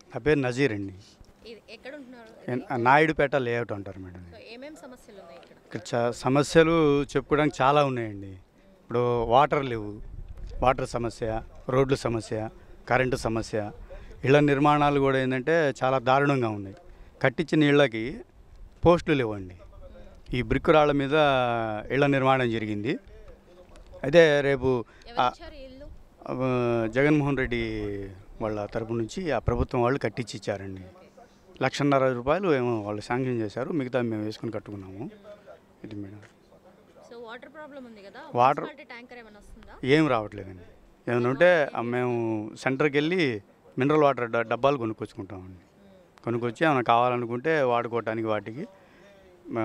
నా పేరు నజీర్ అండి ఇది ఎక్కడ ఉంటున్నారు ఎన్- నాయుడుపేట లేఅవుట్ అంటారు మేడం సో ఏమేమి సమస్యలు ఉన్నాయి ఇక్కడ ఇక్కడ చా- సమస్యలు చెప్పుకోవడానికి చాలా ఉన్నాయండి ఇప్పుడు వాటర్ లేవు వాటర్ సమస్య రోడ్ల సమస్య కరెంటు సమస్య ఇళ్ళ నిర్మాణాలు కూడా ఏంటంటే చాలా దారుణంగా ఉన్నాయి కట్టించిన ఇళ్ళకి పోస్టులు లేవండి ఈ బ్రిక్ రాళ్ళ మీద ఇళ్ళ నిర్మాణం జరిగింది అయితే రేపు ఆ- ఎవరు ఇచ్చారు ఈ ఇల్లు ఆ, జగన్మోహన్ రెడ్డి వాళ్ళ తరపు నుంచి ఆ ప్రభుత్వం వాళ్ళు కట్టించి ఇచ్చారండి లక్షన్నర రూపాయలు ఏమో వాళ్ళు శాంక్షన్ చేశారు మిగతా మేము వేసుకొని కట్టుకున్నాము ఇది మేడం సో వాటర్ ప్రాబ్లం ఉంది కదా వాటర్- మున్సిపాలిటీ ట్యాంకర్ ఏమైనా వస్తుందా ఏం రావట్లేదండి ఏమైనా ఉంటే ఆ, మేము సెంటర్కి వెళ్ళి మినరల్ వాటర్ డ- డబ్బాలు కొనుక్కొచ్చుకుంటామండి కొనుక్కొచ్చి ఏమైనా కావాలనుకుంటే వాడుకోవటానికి వాటికి ఆ,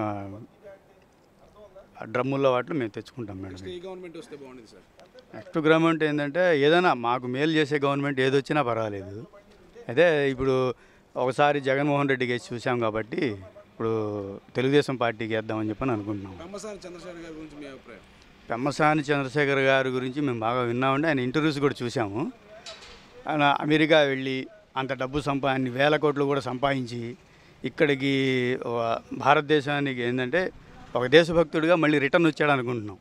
ఆ డ్రమ్ముల్లో వాటిలో మేము తెచ్చుకుంటాం మేడం ఈ గవర్నమెంట్ వస్తే బాగుండేది సార్ నెక్స్ట్ గవర్నమెంట్ ఏంటంటే ఏదైనా మాకు మేలు చేసే గవర్నమెంట్ ఏది వచ్చినా పర్వాలేదు అయితే ఇప్పుడు ఒకసారి జగన్మోహన్ రెడ్డికి వేసి చూసాం కాబట్టి ఇప్పుడు తెలుగుదేశం పార్టీకి వేద్దామని చెప్పని అనుకుంటున్నాం పెమ్మసాని చంద్రశేఖర్ గారి గురించి మీ అభిప్రాయం పెమ్మసాని చంద్రశేఖర్ గారి గురించి మేము బాగా విన్నామండి ఆయన ఇంటర్వ్యూస్ కూడా చూసాము ఆయన అమెరికా వెళ్ళి అంత డబ్బు సంపాదించి వేల కోట్లు కూడా సంపాదించి ఇక్కడికి ఒక భారతదేశానికి ఏంటంటే ఒక దేశభక్తుడిగా మళ్ళీ రిటర్న్ వచ్చాడు అనుకుంటున్నాం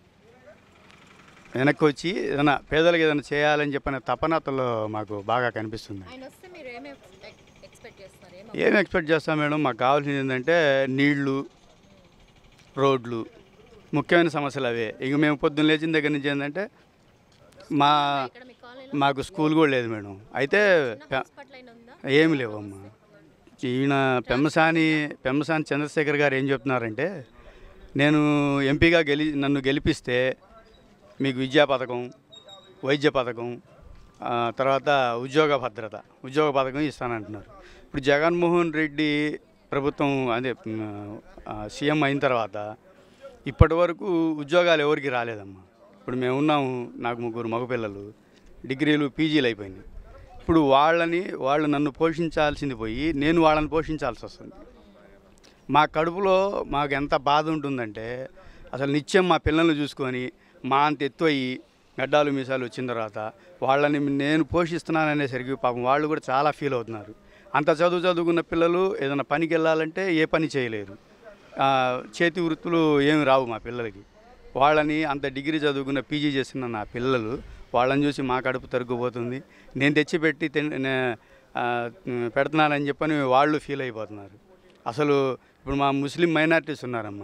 వెనక్కి వచ్చి ఏదైనా పేదలకు ఏదైనా చేయాలని చెప్పిన తపన అతను మాకు బాగా కనిపిస్తుంది ఆయన వస్తే మీరు ఏమేమి ఎక్స్పెక్ట్ చేస్తున్నారు ఏమో ఏం ఎక్స్పెక్ట్ చేస్తాం మేడం మాకు కావాల్సింది ఏంటంటే నీళ్లు రోడ్లు ముఖ్యమైన సమస్యలు అవే ఇక మేము పొద్దున్న లేచిన దగ్గర నుంచి ఏంటంటే మా ఇక్కడ మీ కాలనీలో మాకు స్కూల్ కూడా లేదు మేడం అయితే పె- హాస్పిటల్ అయినా ఉందా ఏమి లేవమ్మా ఈయన పెమ్మసాని పెమ్మసాని చంద్రశేఖర్ గారు ఏం చెప్తున్నారంటే నేను ఎంపీగా గెలి నన్ను గెలిపిస్తే మీకు విద్యా పథకం వైద్య పథకం ఆ, తర్వాత ఉద్యోగ భద్రత ఉద్యోగ పథకం ఇస్తానంటున్నారు ఇప్పుడు జగన్మోహన్ రెడ్డి ప్రభుత్వం అదే ఆ, సీఎం అయిన తర్వాత ఇప్పటి వరకు ఉద్యోగాలు ఎవరికి రాలేదమ్మా ఇప్పుడు మేము ఉన్నాము నాకు ముగ్గురు మగపిల్లలు డిగ్రీలు పీజీలు అయిపోయినాయి ఇప్పుడు వాళ్ళని వాళ్ళు నన్ను పోషించాల్సింది పోయి నేను వాళ్ళని పోషించాల్సి వస్తుంది మా కడుపులో మాకు ఎంత బాధ ఉంటుందంటే అసలు నిత్యం మా పిల్లల్ని చూసుకొని మా అంత ఎత్తు అయ్యి గడ్డాలు మీసాలు వచ్చిన తర్వాత వాళ్ళని నేను పోషిస్తున్నాననేసరికి పాపం వాళ్ళు కూడా చాలా ఫీల్ అవుతున్నారు అంత చదువు చదువుకున్న పిల్లలు ఏదైనా పనికి వెళ్ళాలంటే ఏ పని చేయలేరు ఆ, చేతి వృత్తులు ఏమి రావు మా పిల్లలకి వాళ్ళని అంత డిగ్రీ చదువుకున్న పీజీ చేసిన నా పిల్లలు వాళ్ళని చూసి మా కడుపు తరుగుపోతుంది నేను తెచ్చిపెట్టి తిన్- నే- ఆ, పెడుతున్నానని చెప్పని వాళ్ళు ఫీల్ అయిపోతున్నారు అసలు ఇప్పుడు మా ముస్లిం మైనారిటీస్ ఉన్నారమ్మా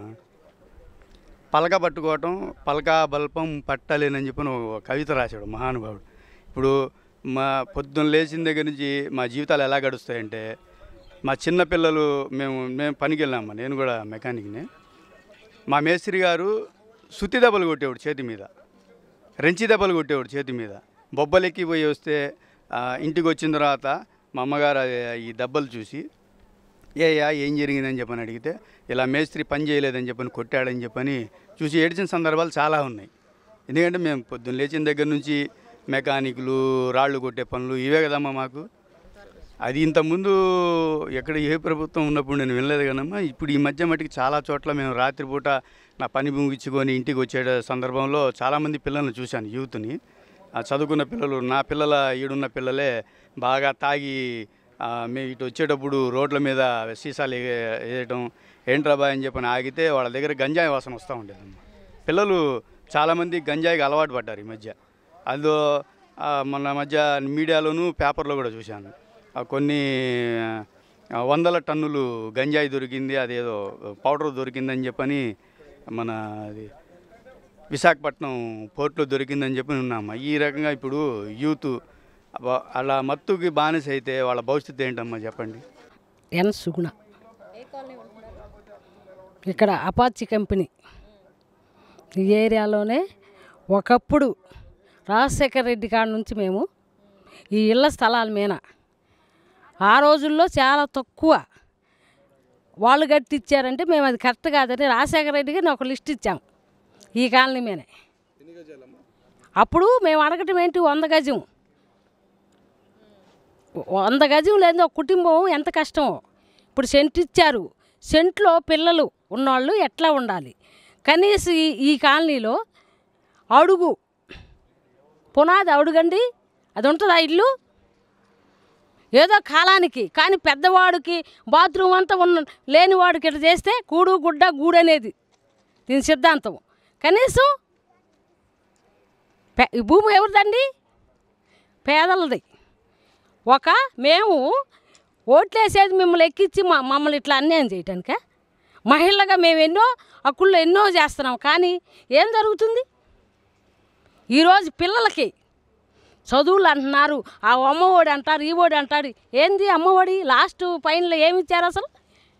పలక పట్టుకోవటం పలక బల్పం పట్టలేనని చెప్పని ఒక కవిత రాశాడు మహానుభావుడు ఇప్పుడు మా పొద్దున్న లేచిన దగ్గర నుంచి మా జీవితాలు ఎలా గడుస్తాయంటే మా చిన్న పిల్లలు మేము మేము పనికి వెళ్ళామా నేను కూడా మెకానిక్ని మా మేస్త్రి గారు సుత్తి దెబ్బలు కొట్టేవాడు చేతి మీద రెంచి దెబ్బలు కొట్టేవాడు చేతి మీద బొబ్బలెక్కి పోయి వస్తే ఆ, ఇంటికి వచ్చిన తర్వాత మా అమ్మగారు అది- ఈ దెబ్బలు చూసి ఏయా ఏం జరిగిందని చెప్పని అడిగితే ఇలా మేస్త్రి పని చేయలేదని చెప్పని కొట్టాడని చెప్పని చూసి ఏడ్చిన సందర్భాలు చాలా ఉన్నాయి ఎందుకంటే మేము పొద్దున్న లేచిన దగ్గర నుంచి మెకానిక్లు రాళ్ళు కొట్టే పనులు ఇవే కదమ్మా మాకు అది ఇంతకుముందు ఎక్కడ ఏ ప్రభుత్వం ఉన్నప్పుడు నేను వినలేదు కదమ్మా ఇప్పుడు ఈ మధ్య మటుకు చాలా చోట్ల మేము రాత్రిపూట నా పని ముగించుకొని ఇంటికి వచ్చే సందర్భంలో చాలామంది పిల్లల్ని చూశాను యూత్ని ఆ చదువుకున్న పిల్లలు నా పిల్లల ఈడున్న పిల్లలే బాగా తాగి ఆ, మేము ఇటు వచ్చేటప్పుడు రోడ్ల మీద సీసాలు ఏ- వేయటం ఏంట్రా బాయ్ అని చెప్పని ఆగితే వాళ్ళ దగ్గర గంజాయి వాసన వస్తూ ఉండేదమ్మా పిల్లలు చాలామంది గంజాయికి అలవాటు పడ్డారు ఈ మధ్య అదో ఆ, మొన్న మధ్య మీడియాలోను పేపర్లో కూడా చూశాను ఆ, కొన్ని ఆ, వందల టన్నులు గంజాయి దొరికింది అదేదో పౌడర్ దొరికిందని చెప్పని మన అది విశాఖపట్నం పోర్ట్లో దొరికిందని చెప్పి ఉన్నాము ఈ రకంగా ఇప్పుడు యూత్ అబ్బా- అలా మత్తుకి బానిస అయితే వాళ్ళ భవిష్యత్తు ఏంటమ్మా చెప్పండి ఎన్ సుగుణ ఏ కాలనీ ఉంటున్నారు ఇక్కడ అపాచీ కంపెనీ ఈ ఏరియాలోనే ఒకప్పుడు రాజశేఖర రెడ్డి కాడ నుంచి మేము ఈ ఇళ్ళ స్థలాల మీద ఆ రోజుల్లో చాలా తక్కువ వాళ్ళు కట్టిచ్చారంటే మేము అది కరెక్ట్ కాదని రాజశేఖర రెడ్డికి నేను ఒక లిస్ట్ ఇచ్చాం ఈ కాలనీ మీదనే ఎన్ని గజాలమ్మా అప్పుడు మేము అడగటం ఏంటి వంద గజం వంద గజం లేదు ఒక కుటుంబం ఎంత కష్టమో ఇప్పుడు సెంట్ ఇచ్చారు సెంట్లో పిల్లలు ఉన్నవాళ్ళు ఎట్లా ఉండాలి కనీసం ఈ ఈ కాలనీలో అడుగు పునాది అడుగండి అది ఉంటుందా ఇల్లు ఏదో కాలానికి కానీ పెద్దవాడికి బాత్రూమ్ అంతా ఉన్న లేనివాడికి ఇట్లా చేస్తే కూడు గుడ్డ గూడు అనేది దీని సిద్ధాంతం కనీసం పే- ఈ భూమి ఎవరిదండి పేదలది ఒక మేము ఓట్లేసేది మిమ్మల్ని ఎక్కించి మా మమ్మల్ని ఇట్లా అన్యాయం చేయటానిక మహిళగా మేము ఎన్నో హక్కుల్లో ఎన్నో చేస్తున్నాం కానీ ఏం జరుగుతుంది ఈరోజు పిల్లలకి చదువులు అంటున్నారు ఆ అమ్మఒడి అంటారు ఈ ఒడి అంటారు ఏంది అమ్మఒడి లాస్ట్ పైనలో ఏమి ఇచ్చారు అసలు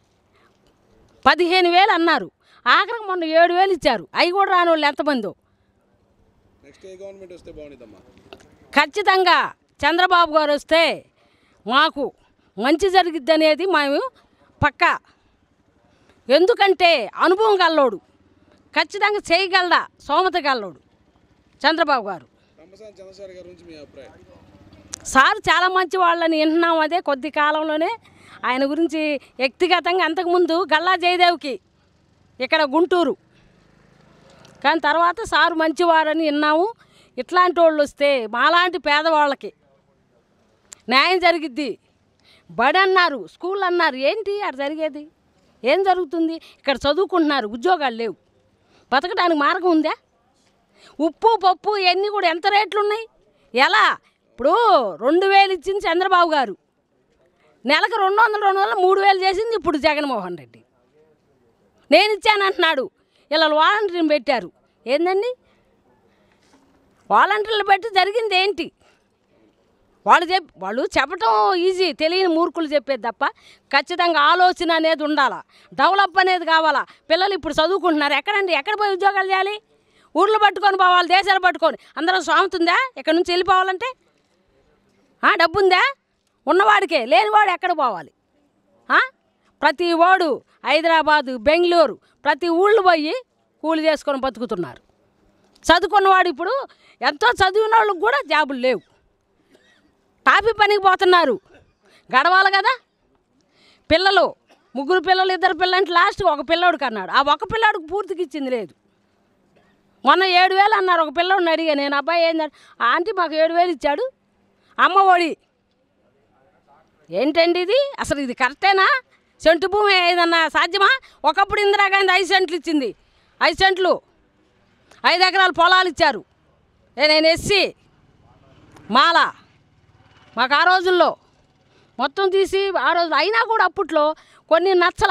పదిహేను వేలు అన్నారు ఆఖరికి మొన్న ఏడు వేలు ఇచ్చారు అవి కూడా రాని వాళ్ళు ఎంతమందో నెక్స్ట్ ఏ గవర్నమెంట్ వస్తే బాగుండిద్దమ్మా ఖచ్చితంగా చంద్రబాబు గారు వస్తే మాకు మంచి జరిగిద్ది అనేది మేము పక్కా ఎందుకంటే అనుభవం గల్లోడు ఖచ్చితంగా చేయగలడా సోమత గల్లోడు చంద్రబాబు గారు తమ్మసాని చంద్రశేఖర్ గారి గురించి మీ అభిప్రాయం సార్ చాలా మంచి వాళ్ళని వింటున్నాం అదే కొద్ది కాలంలోనే ఆయన గురించి వ్యక్తిగతంగా అంతకుముందు గల్లా జయదేవ్కి ఇక్కడ గుంటూరు కానీ తర్వాత సారు మంచివారని విన్నాము ఇట్లాంటి వాళ్ళు వస్తే మాలాంటి పేదవాళ్ళకి న్యాయం జరిగిద్ది బడి అన్నారు స్కూల్ అన్నారు ఏంటి అక్కడ జరిగేది ఏం జరుగుతుంది ఇక్కడ చదువుకుంటున్నారు ఉద్యోగాలు లేవు బతకడానికి మార్గం ఉందా ఉప్పు పప్పు ఇవన్నీ కూడా ఎంత రేట్లు ఉన్నాయి ఎలా ఇప్పుడు రెండు వేలు ఇచ్చింది చంద్రబాబు గారు నెలకు రెండు వందలు రెండు వందలు మూడు వేలు చేసింది ఇప్పుడు జగన్మోహన్ రెడ్డి నేను ఇచ్చాను అంటున్నాడు ఇలా వాలంటీర్ని పెట్టారు ఏందండి వాలంటీర్లు పెట్టి జరిగింది ఏంటి వాళ్ళు చెప్ వాళ్ళు చెప్పటం ఈజీ తెలియని మూర్ఖులు చెప్పేది తప్ప ఖచ్చితంగా ఆలోచన అనేది ఉండాలా డెవలప్ అనేది కావాలా పిల్లలు ఇప్పుడు చదువుకుంటున్నారు ఎక్కడండి ఎక్కడ పోయి ఉద్యోగాలు చేయాలి ఊర్లు పట్టుకొని పోవాలి దేశాలు పట్టుకొని అందరూ స్వామతుందా ఇక్కడ నుంచి వెళ్ళిపోవాలంటే ఆ, డబ్బుందా ఉన్నవాడికే లేనివాడు ఎక్కడ పోవాలి ఆ? ప్రతి వాడు హైదరాబాదు బెంగళూరు ప్రతి ఊళ్ళు పోయి కూలి చేసుకొని బతుకుతున్నారు చదువుకున్నవాడు ఇప్పుడు ఎంతో చదివిన వాళ్ళకి కూడా జాబులు లేవు టాపీ పనికి పోతున్నారు గడవాలి కదా పిల్లలు ముగ్గురు పిల్లలు ఇద్దరు పిల్లలు అంటే లాస్ట్ ఒక పిల్లోడికి అన్నాడు ఆ ఒక పిల్లోడికి పూర్తికి ఇచ్చింది లేదు మొన్న ఏడు వేలు అన్నారు ఒక పిల్లోడిని అడిగా నేను అబ్బాయి ఏంటంటే ఆంటీ మాకు ఏడు వేలు ఇచ్చాడు అమ్మ ఒడి ఏంటండి ఇది అసలు ఇది కరెక్టేనా సెంటు భూమి ఏదన్నా సాధ్యమా ఒకప్పుడు ఇందిరాగాంధీ ఐదు సెంట్లు ఇచ్చింది ఐదు సెంట్లు ఐదు ఎకరాల పొలాలు ఇచ్చారు ఏ నేను ఎస్సీ మాల మాకు ఆ రోజుల్లో మొత్తం తీసి ఆ రోజు అయినా కూడా అప్పట్లో కొన్ని నచ్చల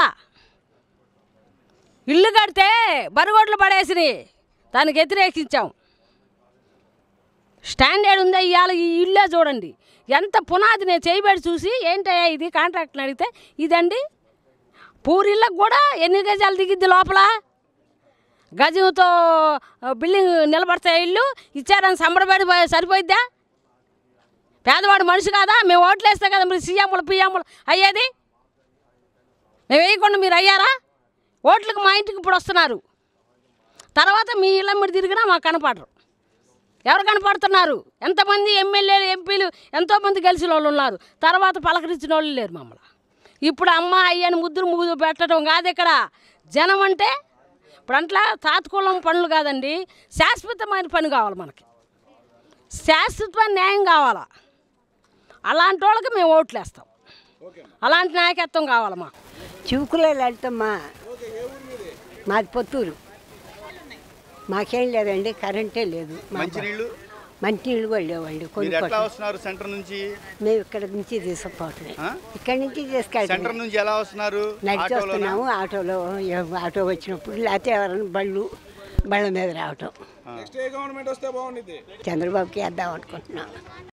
ఇల్లు కడితే బరిగొడ్లు పడేసినాయి దానికి వ్యతిరేకించాం స్టాండర్డ్ ఉందా ఇవాళ ఈ ఇల్లే చూడండి ఎంత పునాది నేను చేయబడి చూసి ఏంటయ్యా ఇది కాంట్రాక్ట్ని అడిగితే ఇదండి పూరిళ్ళకు కూడా ఎన్ని గజాలు దిగిద్ది లోపల గజంతో ఆ, బిల్డింగ్ నిలబడతాయి ఇల్లు ఇచ్చారని సంబరపడి పోయి- సరిపోయిద్దా పేదవాడు మనిషి కాదా మేము ఓట్లు వేస్తే కదా మీరు సీఎంలు పిఎంలు అయ్యేది మేము వేయకుండా మీరు అయ్యారా ఓట్లకు మా ఇంటికి ఇప్పుడు వస్తున్నారు తర్వాత మీ ఇళ్ళ మీద తిరిగినా మాకు కనపడరు ఎవరు కనపడుతున్నారు ఎంతమంది ఎమ్మెల్యేలు ఎంపీలు ఎంతోమంది గెలిచిన వాళ్ళు ఉన్నారు తర్వాత పలకరించిన వాళ్ళు లేరు మమ్మల్ని ఇప్పుడు అమ్మ అయ్యని ముద్దులు ముద్దు పెట్టడం కాదు ఇక్కడ జనం అంటే ఇప్పుడు అంట్లా తాత్కూలం పనులు కాదండి శాశ్వతమైన పని కావాలి మనకి శాశ్వతమైన న్యాయం కావాలా అలాంటి వాళ్ళకి మేము ఓట్లు వేస్తాం ఓకే అమ్మా అలాంటి నాయకత్వం కావాలి మాకు చివుకులే లలితమ్మా మాది పొత్తూరు మాకేం లేదండి కరెంటే లేదు మా మంచినీళ్ళు మంచినీళ్ళు కూడా లేవండి మీరు కొనుక్కోవటం ఎట్లా వస్తున్నారు సెంటర్ నుంచి మేము ఇక్కడ నుంచి తీసుకుపోవటమే ఆ? ఇక్కడి నుంచి తీసుకెళ్తాం సెంటర్ నుంచి ఎలా వస్తున్నారు నడిచి ఆటోలోనా? వస్తున్నాము ఆటోలో ఏ- ఆటో వచ్చినప్పుడు లేకపోతే ఎవరైనా బళ్ళు బళ్ళ మీద రావటం నెక్స్ట్ ఏ గవర్నమెంట్ వస్తే బాగుండిద్ది చంద్రబాబుకి వేద్దాం అనుకుంటున్నాం